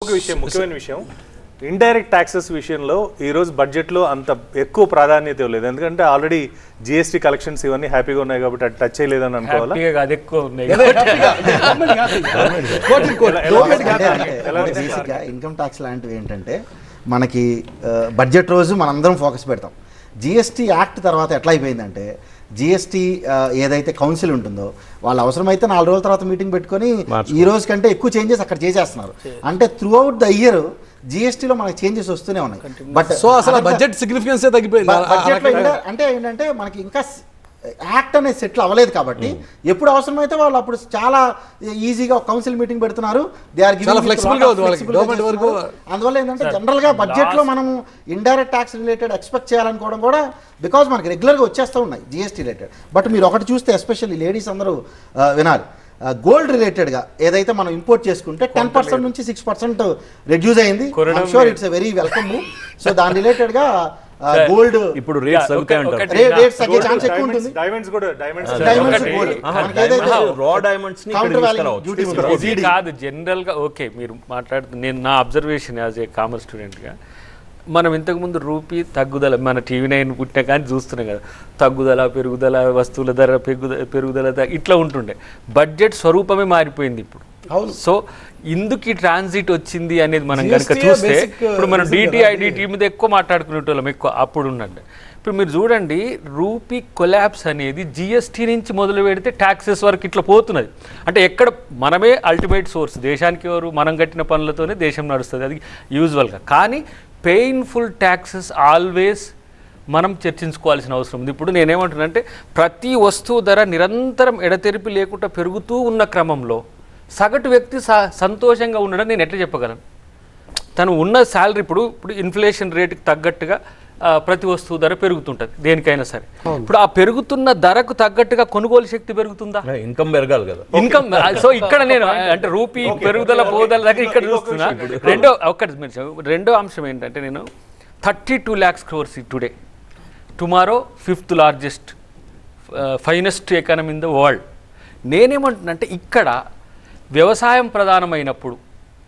ఒక విషయం ముఖ్యమైన విషయం ఇండైరెక్ట్ ట్యాక్సెస్ విషయంలో ఈ రోజు బడ్జెట్ లో అంత ఎక్కువ ప్రాధాన్యత ఇవ్వలేదు ఎందుకంటే ఆల్రెడీ జిఎస్టీ కలెక్షన్స్ ఇవన్నీ హ్యాపీగా ఉన్నాయి కాబట్టి అది టచ్ చేయలేదని అనుకోవాలా హ్యాపీగా అది ఎక్కువ ఉన్నాయి బేసిక్గా ఇన్కమ్ ట్యాక్స్ లాంటివి ఏంటంటే మనకి బడ్జెట్ రోజు మనందరం ఫోకస్ పెడతాం జిఎస్టీ యాక్ట్ తర్వాత ఎట్లా అయిపోయిందంటే జిఎస్టీ ఏదైతే కౌన్సిల్ ఉంటుందో వాళ్ళు అవసరమైతే నాలుగు రోజుల తర్వాత మీటింగ్ పెట్టుకొని ఈ రోజు కంటే ఎక్కువ చేంజెస్ అక్కడ చేసేస్తున్నారు అంటే త్రూ అవుట్ ద ఇయర్ జిఎస్టీలో మనకి చేంజెస్ వస్తూనే ఉన్నాయి బట్ సో అసలు బడ్జెట్ సిగ్నిఫికెన్స్ తగ్గిపోయింది ఆ- ఆ బడ్జెట్ లో రకంగా. ఏంట- అంటే ఏంటంటే మనకి ఇంకా యాక్ట్ అనేది సెటిల్ అవ్వలేదు కాబట్టి ఎప్పుడు అవసరమైతే వాళ్ళు అప్పుడు చాలా ఈజీగా కౌన్సిల్ మీటింగ్ పెడుతున్నారు దే ఆర్ చాలా flexible గా ఉంది వాళ్ళకి. Government వరకు- అందువల్ల ఏంటంటే జనరల్ గా బడ్జెట్ లో మనం ఇండైరెక్ట్ ట్యాక్స్ రిలేటెడ్ ఎక్స్పెక్ట్ చేయాలనుకోవడం కూడా బికాజ్ మనకి రెగ్యులర్ గా వచ్చేస్తూ ఉన్నాయి జిఎస్టీ రిలేటెడ్ బట్ మీరు ఒకటి చూస్తే ఎస్పెషల్లీ లేడీస్ అందరూ ఆ, వినాలి గోల్డ్ రిలేటెడ్ గా ఏదైతే మనం ఇంపోర్ట్ చేసుకుంటే టెన్ పర్సెంట్ నుంచి సిక్స్ పర్సెంట్ రెడ్యూస్ అయింది కొనడం sure it's very welcome so దాని రిలేటెడ్ గా గోల్డ్ ఇప్పుడు రేట్స్ తగ్గుతాయి అంటారు ఒకటి రే- రేట్స్ తగ్గే ఛాన్స్ ఎక్కువ ఉంటుంది డైమండ్స్ కూడా డైమండ్స్ డైమండ్స్ ఒకటి- గోల్డ్ ఆహా, మనకి ఏదైతే diamonds, raw diamonds ని ఇక్కడ counter value తీసుకురావచ్చు. duty ఉందో, ఇది GD. కాదు జనరల్ గా ఓకే మీరు మాట్లాడుతూ నేను నా observation as a commerce student గా మనం ఇంతకుముందు రూపీ తగ్గుదల మన టీవీ నైన్ పుట్టిన కానీ చూస్తున్నాం కదా తగ్గుదల పెరుగుదల వస్తువుల ధర పెరుగుదల పెరుగుదల ధర ఇట్లా ఉంటుండే బడ్జెట్ స్వరూపమే మారిపోయింది ఇప్పుడు సో ఇందుకు ఈ ట్రాన్సిట్ వచ్చింది అనేది మనం కనుక GST చూస్తే basic, ఇప్పుడు మనం reason డిటి కదా, ఐడిటి మీద ఎక్కువ మాట్లాడుకునేటోళ్ళం ఎక్కువ అప్పుడు ఉన్నట్టు ఇప్పుడు మీరు చూడండి రూపీ కొలాబ్స్ అనేది జిఎస్టీ నుంచి మొదలు పెడితే ట్యాక్సెస్ వరకు ఇట్లా పోతున్నది అంటే ఎక్కడ మనమే అల్టిమేట్ సోర్స్ దేశానికి ఎవరు మనం కట్టిన పనులతోనే దేశం నడుస్తుంది అది యూజువల్గా కానీ పెయిన్ఫుల్ ట్యాక్సెస్ ఆల్వేస్ మనం చర్చించుకోవాల్సిన అవసరం ఉంది ఇప్పుడు నేనేమంటున్నానంటే ప్రతి వస్తువు ధర నిరంతరం ఎడతెరిపి లేకుండా పెరుగుతూ ఉన్న క్రమంలో సగటు వ్యక్తి స- సంతోషంగా ఉండడం నేను ఎట్లా చెప్పగలను తను ఉన్న శాలరీ ఇప్పుడు ఇప్పుడు ఇన్ఫ్లేషన్ రేటుకి తగ్గట్టుగా ఆ, ప్రతి వస్తువు ధర పెరుగుతుంటుంది దేనికైనా సరే ఇప్పుడు ఆ పెరుగుతున్న ధరకు తగ్గట్టుగా కొనుగోలు శక్తి పెరుగుతుందా ఇన్కమ్ పెరగాలి కదా ఇన్కమ్ సో ఇక్కడ నేను అంటే రూపీ పెరుగుదల పోదల దగ్గర ఇక్కడ చూస్తున్నా రెండో ఒక్కటి మీరు చెప్ప- రెండో అంశం ఏంటంటే నేను thirty two lakhs crores today tomorrow fifth largest finest economy in the world నేనేమంటున్నానంటే ఇక్కడ వ్యవసాయం ప్రధానమైనప్పుడు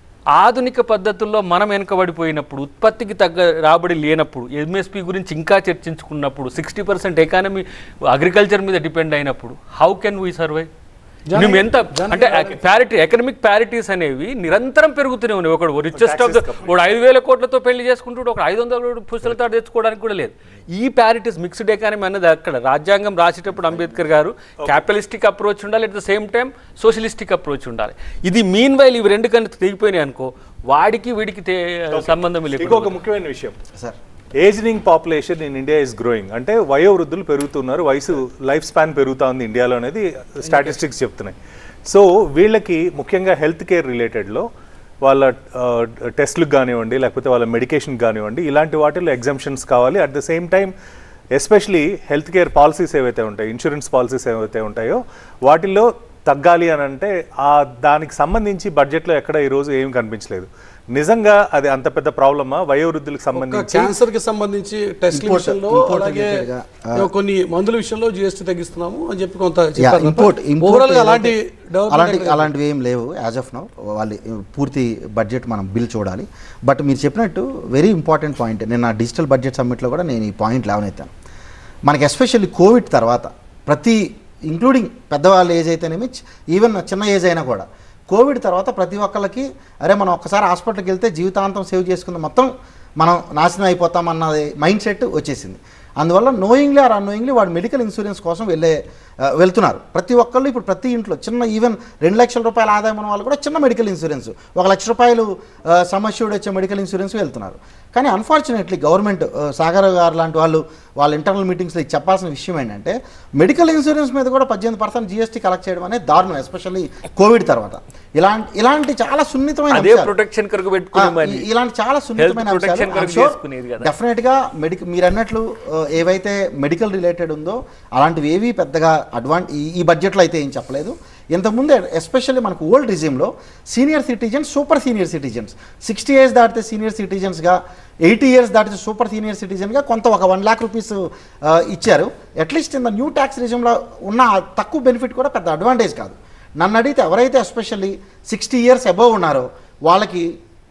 ఆధునిక పద్ధతుల్లో మనం వెనుకబడిపోయినప్పుడు ఉత్పత్తికి తగ్గ రాబడి లేనప్పుడు ఎంఎస్పి గురించి ఇంకా చర్చించుకున్నప్పుడు సిక్స్టీ పర్సెంట్ ఎకానమీ అగ్రికల్చర్ మీద డిపెండ్ అయినప్పుడు హౌ కెన్ వీ సర్వైవ్ మేము ఎంత అంటే ప్యారిటీ ఎకనమిక్ ప్యారిటీస్ అనేవి నిరంతరం పెరుగుతూనే ఉన్నాయి ఒకడు రిచెస్ట్ ఆఫ్ ఒకడు ఐదు వేల కోట్లతో పెళ్లి చేసుకుంటూ ఒక ఐదు వందల పుస్తకాలతో తెచ్చుకోవడానికి కూడా లేదు ఈ ప్యారిటీస్ మిక్స్డ్ ఎకానమీ అనేది అక్కడ రాజ్యాంగం రాసేటప్పుడు అంబేద్కర్ గారు క్యాపిటలిస్టిక్ అప్రోచ్ ఉండాలి at the same time socialistic approach ఉండాలి ఇది మీన్ వైల్ ఇవి రెండు కన్నా తెగిపోయినాయి అనుకో వాడికి వీడికి తే- సంబంధం లేదు ఇంకొక ముఖ్యమైన విషయం sir ageing population in India is growing అంటే వయోవృద్ధులు పెరుగుతున్నారు వయసు లైఫ్ స్పాన్ పెరుగుతా ఉంది ఇండియాలో అనేది స్టాటిస్టిక్స్ చెప్తున్నాయి సో వీళ్ళకి ముఖ్యంగా హెల్త్ కేర్ రిలేటెడ్లో వాళ్ళ టెస్ట్లకు కానివ్వండి లేకపోతే వాళ్ళ మెడికేషన్ కానివ్వండి ఇలాంటి వాటిల్లో ఎగ్జామ్షన్స్ కావాలి at the same time especially health care policies ఏవైతే ఉంటాయో ఇన్సూరెన్స్ పాలసీస్ ఏవైతే ఉంటాయో వాటిల్లో తగ్గాలి అని అంటే ఆ దానికి సంబంధించి బడ్జెట్లో ఎక్కడ ఈరోజు ఏం కనిపించలేదు నిజంగా అది అంత పెద్ద ప్రాబ్లమా వయోవృద్ధులకు సంబంధించి క్యాన్సర్ కి సంబంధించి టెస్ట్ Import- విషయంలో import అలాగే related గా, ఏవో కొన్ని మందుల విషయంలో జిఎస్టీ తగ్గిస్తున్నాము అని చెప్పి కొంత యా, ఇంపోర్ట్ ఓవరాల్ గా అలాంటి అలాంటి డెవలప్మెంట్ అలాంటివి ఏం లేవు యాజ్ ఆఫ్ నౌ వాళ్ళు పూర్తి బడ్జెట్ మనం బిల్ చూడాలి బట్ మీరు చెప్పినట్టు వెరీ ఇంపార్టెంట్ పాయింట్ నేను నా డిజిటల్ బడ్జెట్ సమ్మిట్లో కూడా నేను ఈ పాయింట్ లేవనెత్తాను మనకి ఎస్పెషల్లీ కోవిడ్ తర్వాత ప్రతి ఇంక్లూడింగ్ పెద్దవాళ్ళ ఏజ్ అయితేనేమి ఈవెన్ చిన్న ఏజ్ అయినా కూడా కోవిడ్ తర్వాత ప్రతి ఒక్కళ్ళకి అరే మనం ఒక్కసారి హాస్పిటల్కి వెళ్తే జీవితాంతం సేవ్ చేసుకుందాం మొత్తం మనం నాశనం అయిపోతామన్నది మైండ్ సెట్ వచ్చేసింది అందువల్ల నోయింగ్లీ ఆర్ అన్నోయింగ్లీ వాడు మెడికల్ ఇన్సూరెన్స్ కోసం వెళ్ళే ఆ, వెళ్తున్నారు ప్రతి ఒక్కళ్ళు ఇప్పుడు ప్రతి ఇంట్లో చిన్న ఈవెన్ రెండు లక్షల రూపాయల ఆదాయం ఉన్న వాళ్ళు కూడా చిన్న మెడికల్ ఇన్సూరెన్స్ ఒక లక్ష రూపాయలు ఆ, సమస్యుడు వచ్చే మెడికల్ ఇన్సూరెన్స్ వెళ్తున్నారు కానీ అన్ఫార్చునేట్లీ గవర్నమెంట్ ఆ, సాగర్ గారు లాంటి వాళ్ళు వాళ్ళ ఇంటర్నల్ మీటింగ్స్లో ఇది చెప్పాల్సిన విషయం ఏంటంటే మెడికల్ ఇన్సూరెన్స్ మీద కూడా పద్దెనిమిది పర్సెంట్ జిఎస్టీ కలెక్ట్ చేయడం అనేది దారుణం ఎస్పెషల్లీ కోవిడ్ తర్వాత ఇలాంటి ఇలాంటి చాలా సున్నితమైన అదే అంశాలు. ప్రొటెక్షన్ కొరకు ఆ, పెట్టుకునే మరి ఈ- ఇలాంటి చాలా సున్నితమైన Health protection కొరకు అంశాలు చేసుకునేది కదా. డెఫినెట్ గా మెడికల్ మీరు అన్నట్లు ఆ, ఏవైతే మెడికల్ రిలేటెడ్ ఉందో అలాంటివి ఏవి పెద్దగా అడ్వాంట్ ఈ బడ్జెట్లో అయితే ఏం చెప్పలేదు ఇంతకుముందు ఎస్పెషల్లీ మనకు ఓల్డ్ రిజిమ్లో senior citizens super senior citizens sixty years దాటితే సీనియర్ సిటిజన్స్గా ఎయిటీ ఇయర్స్ దాటితే సూపర్ సీనియర్ సిటిజన్గా కొంత ఒక వన్ ల్యాక్ రూపీస్ ఇచ్చారు at least in the new tax రిజిమ్లో ఉన్న ఆ తక్కువ బెనిఫిట్ కూడా పెద్ద అడ్వాంటేజ్ కాదు నన్ను అడిగితే ఎవరైతే ఎస్పెషల్లీ సిక్స్టీ ఇయర్స్ అబవ్ ఉన్నారో వాళ్ళకి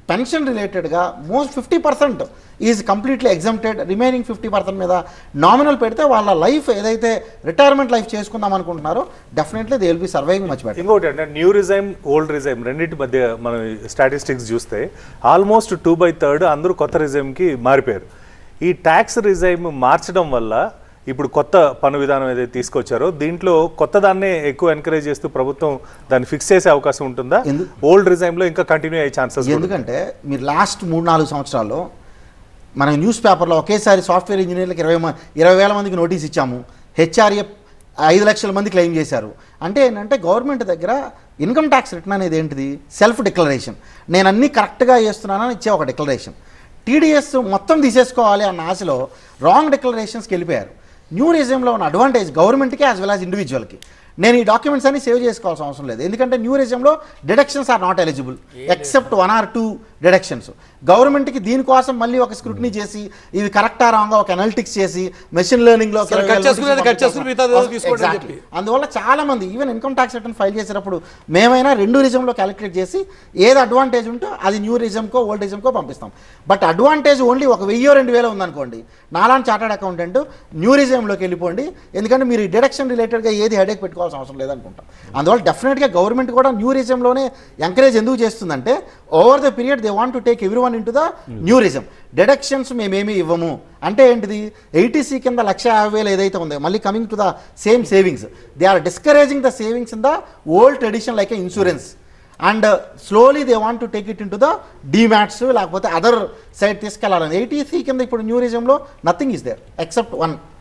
పెన్షన్ రిలేటెడ్గా most fifty percent is completely exempted remaining fifty percent మీద నామినల్ పెడితే వాళ్ళ లైఫ్ ఏదైతే రిటైర్మెంట్ లైఫ్ చేసుకుందాం అనుకుంటున్నారో definitely they will be surviving much better ఇంకోటి అంటే న్యూ రిజైమ్ ఓల్డ్ రిజైమ్ రెండింటి మధ్య మనం స్టాటిస్టిక్స్ చూస్తే ఆల్మోస్ట్ టూ బై థర్డ్ అందరూ కొత్త రిజైమ్కి మారిపోయారు ఈ ట్యాక్స్ రిజైమ్ మార్చడం వల్ల ఇప్పుడు కొత్త పన్ను విధానం ఏదైతే తీసుకొచ్చారో దీంట్లో కొత్త దాన్నే ఎక్కువ ఎంకరేజ్ చేస్తూ ప్రభుత్వం దాన్ని ఫిక్స్ చేసే అవకాశం ఉంటుందా ఎందు- ఓల్డ్ రిజైమ్లో ఇంకా కంటిన్యూ అయ్యే ఛాన్సెస్ ఎందుకంటే మీరు లాస్ట్ మూడు నాలుగు సంవత్సరాల్లో మనం న్యూస్ పేపర్లో ఒకేసారి సాఫ్ట్వేర్ ఇంజనీర్లకు ఇరవై మ- ఇరవై వేల మందికి నోటీస్ ఇచ్చాము హెచ్ఆర్ఏ ఐదు లక్షల మంది క్లెయిమ్ చేశారు అంటే ఏంటంటే గవర్నమెంట్ దగ్గర ఇన్కమ్ ట్యాక్స్ రిటర్న్ అనేది ఏంటిది సెల్ఫ్ డిక్లరేషన్ నేను అన్నీ కరెక్ట్గా చేస్తున్నానని ఇచ్చే ఒక డిక్లరేషన్ టీడీఎస్ మొత్తం తీసేసుకోవాలి అన్న ఆశలో రాంగ్ డిక్లరేషన్స్కి వెళ్ళిపోయారు న్యూ రిజంలో ఉన్న అడ్వాంటేజ్ గవర్నమెంట్కి యాజ్ వెల్ యాజ్ ఇండివిజువల్కి నేను ఈ డాక్యుమెంట్స్ అన్ని సేవ్ చేసుకోవాల్సిన అవసరం లేదు ఎందుకంటే న్యూ రిజంలో deductions are not eligible except one or two deductions గవర్నమెంట్కి దీనికోసం మళ్ళీ ఒక స్క్రూటినీ చేసి ఇవి కరెక్టా రాంగా ఒక అనలిటిక్స్ చేసి మెషిన్ లెర్నింగ్లో సరే, cut చేసుకునేది cut చేసుకుని మిగతాది ఏదో తీసుకోండి అని చెప్పి. అందువల్ల చాలా మంది even income tax return file చేసేటప్పుడు మేమైనా రెండు రిజంలో క్యాలిక్యులేట్ చేసి ఏది అడ్వాంటేజ్ ఉంటో అది న్యూ రిజంకో ఓల్డ్ రిజంకో పంపిస్తాం బట్ అడ్వాంటేజ్ ఓన్లీ ఒక వెయ్యో రెండు వేలు ఉందనుకోండి నాలాంటి చార్టర్డ్ అకౌంటెంట్ న్యూ రిజంలోకి వెళ్ళిపోండి ఎందుకంటే మీరు ఈ డిడక్షన్ రిలేటెడ్గా ఏది హెడేక్ పెట్టుకోవాల్సిన అవసరం లేదనుకుంటాం అందువల్ల డెఫినెట్గా గవర్నమెంట్ కూడా న్యూ రిజంలోనే ఎంకరేజ్ ఎందుకు చేస్తుందంటే over the period they want to take everyone into the new regime deductions మేమేమీ ఇవ్వము అంటే ఏంటిది ఎయిటీసీ కింద లక్ష యాభై వేలు ఏదైతే ఉందో మళ్ళీ coming to the same savings they are discouraging the savings in the old tradition like a insurance and slowly they want to take it into the demats లేకపోతే అదర్ సైడ్ తీసుకెళ్ళాలని eighty C కింద ఇప్పుడు new రిజంలో nothing is there except one